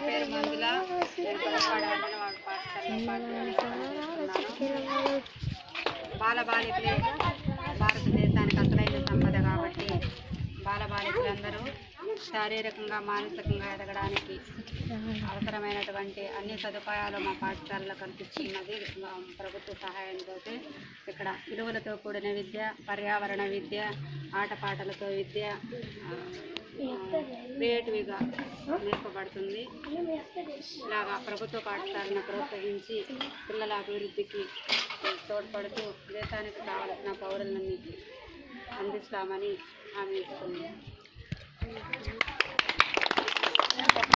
పేరు మంజుల నేను కొలపాడు అంగన్వాడీ పాఠశాలలో పాఠశాలలో బాలబాలికలే భారతదేశానికి అసలైన సంపద కాబట్టి బాలబాలికలందరూ శారీరకంగా మానసికంగా ఎదగడానికి అవసరమైనటువంటి అన్ని సదుపాయాలు మా పాఠశాలలో కల్పిస్తున్నది మా ప్రభుత్వ సహాయంతో ఇక్కడ విలువలతో కూడిన విద్య పర్యావరణ విద్య ఆటపాటలతో విద్య క్రియేటివ్గా నేర్పబడుతుంది ఇలాగా ప్రభుత్వ పాఠశాలను ప్రోత్సహించి పిల్లల అభివృద్ధికి తోడ్పడుతూ దేశానికి కావలసిన పౌరులని అందిస్తామని హామీ ఇస్తుంది